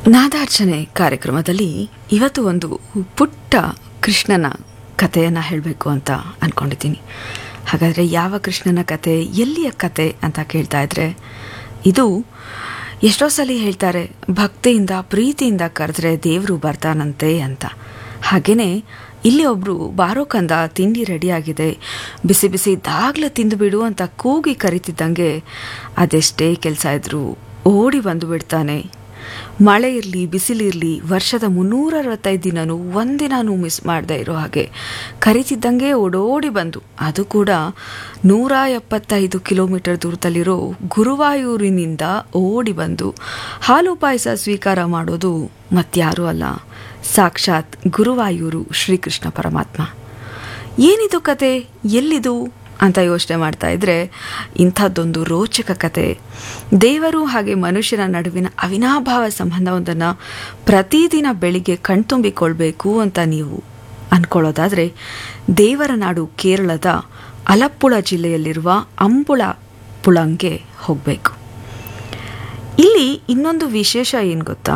ನಾದಾರ್ಚನೆ ಕಾರ್ಯಕ್ರಮದಲ್ಲಿ ಇವತ್ತು ಒಂದು ಪುಟ್ಟ ಕೃಷ್ಣನ ಕಥೆಯನ್ನು ಹೇಳಬೇಕು ಅಂತ ಅಂದ್ಕೊಂಡಿದ್ದೀನಿ ಹಾಗಾದರೆ ಯಾವ ಕೃಷ್ಣನ ಕತೆ ಎಲ್ಲಿಯ ಕತೆ ಅಂತ ಕೇಳ್ತಾ ಇದ್ರೆ ಇದು ಎಷ್ಟೋ ಸಲ ಹೇಳ್ತಾರೆ ಭಕ್ತಿಯಿಂದ ಪ್ರೀತಿಯಿಂದ ಕರೆದ್ರೆ ದೇವರು ಬರ್ತಾನಂತೆ ಅಂತ ಹಾಗೆಯೇ ಇಲ್ಲಿ ಒಬ್ಬರು ಬಾರೋ ಕಂದ ತಿಂಡಿ ರೆಡಿಯಾಗಿದೆ ಬಿಸಿ ಬಿಸಿ ಇದ್ದಾಗಲೇ ತಿಂದುಬಿಡು ಅಂತ ಕೂಗಿ ಕರಿತಿದ್ದಂಗೆ ಅದೆಷ್ಟೇ ಕೆಲಸ ಇದ್ರೂ ಓಡಿ ಬಂದು ಬಿಡ್ತಾನೆ ಮಳೆ ಇರಲಿ ಬಿಸಿಲಿರಲಿ ವರ್ಷದ ಮುನ್ನೂರ ಅರವತ್ತೈದು ದಿನನೂ ಒಂದಿನೂ ಮಿಸ್ ಮಾಡದೇ ಇರೋ ಹಾಗೆ ಕರಿತಿದ್ದಂಗೆ ಓಡೋಡಿ ಬಂದು ಅದು ಕೂಡ ನೂರ ಎಪ್ಪತ್ತೈದು ಕಿಲೋಮೀಟರ್ ದೂರದಲ್ಲಿರೋ ಗುರುವಾಯೂರಿನಿಂದ ಓಡಿ ಬಂದು ಹಾಲು ಪಾಯಸ ಸ್ವೀಕಾರ ಮಾಡೋದು ಮತ್ಯಾರೂ ಅಲ್ಲ ಸಾಕ್ಷಾತ್ ಗುರುವಾಯೂರು ಶ್ರೀಕೃಷ್ಣ ಪರಮಾತ್ಮ ಏನಿದು ಕತೆ ಎಲ್ಲಿದು ಅಂತ ಯೋಚನೆ ಮಾಡ್ತಾ ಇದ್ರೆ ಇಂಥದ್ದೊಂದು ರೋಚಕ ಕತೆ ದೇವರು ಹಾಗೆ ಮನುಷ್ಯನ ನಡುವಿನ ಅವಿನಾಭಾವ ಸಂಬಂಧವೊಂದನ್ನು ಪ್ರತಿದಿನ ಬೆಳಿಗ್ಗೆ ಕಣ್ತುಂಬಿಕೊಳ್ಬೇಕು ಅಂತ ನೀವು ಅಂದ್ಕೊಳ್ಳೋದಾದರೆ ದೇವರ ನಾಡು ಕೇರಳದ ಅಲಪ್ಪುಳ ಜಿಲ್ಲೆಯಲ್ಲಿರುವ ಅಂಬುಳ ಪುಳಂಗೆ ಹೋಗಬೇಕು ಇಲ್ಲಿ ಇನ್ನೊಂದು ವಿಶೇಷ ಏನು ಗೊತ್ತಾ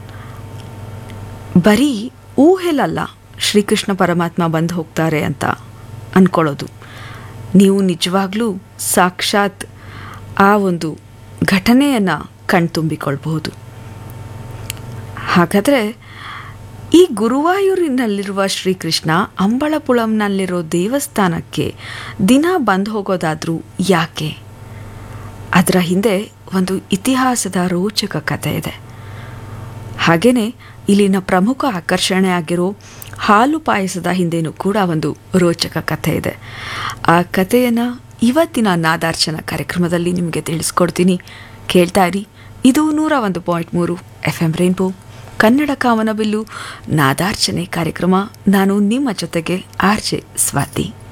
ಬರೀ ಊಹೆಲಲ್ಲ ಶ್ರೀಕೃಷ್ಣ ಪರಮಾತ್ಮ ಬಂದು ಹೋಗ್ತಾರೆ ಅಂತ ಅಂದ್ಕೊಳ್ಳೋದು ನೀವು ನಿಜವಾಗ್ಲೂ ಸಾಕ್ಷಾತ್ ಆ ಒಂದು ಘಟನೆಯನ್ನು ಕಣ್ತುಂಬಿಕೊಳ್ಬಹುದು ಹಾಗಾದರೆ ಈ ಗುರುವಾಯೂರಿನಲ್ಲಿರುವ ಶ್ರೀಕೃಷ್ಣ ಅಂಬಳಪುಳಂನಲ್ಲಿರೋ ದೇವಸ್ಥಾನಕ್ಕೆ ದಿನ ಬಂದು ಹೋಗೋದಾದರೂ ಯಾಕೆ ಅದರ ಹಿಂದೆ ಒಂದು ಇತಿಹಾಸದ ರೋಚಕ ಕಥೆ ಇದೆ ಹಾಗೆಯೇ ಇಲ್ಲಿನ ಪ್ರಮುಖ ಆಕರ್ಷಣೆ ಆಗಿರೋ ಹಾಲು ಪಾಯಸದ ಹಿಂದೆನೂ ಕೂಡ ಒಂದು ರೋಚಕ ಕಥೆ ಇದೆ ಆ ಕಥೆಯನ್ನು ಇವತ್ತಿನ ನಾದಾರ್ಚನ ಕಾರ್ಯಕ್ರಮದಲ್ಲಿ ನಿಮಗೆ ತಿಳಿಸ್ಕೊಡ್ತೀನಿ ಕೇಳ್ತಾ ಇರಿ ಇದು ನೂರ ಒಂದು ಪಾಯಿಂಟ್ ಮೂರು ಎಫ್ ಎಂ ರೈನ್ಬೋ ಕನ್ನಡ ಕಾಮನಬಿಲ್ಲು ನಾದಾರ್ಚನೆ ಕಾರ್ಯಕ್ರಮ ನಾನು ನಿಮ್ಮ ಜೊತೆಗೆ ಆರ್ಜೆ ಸ್ವಾತಿ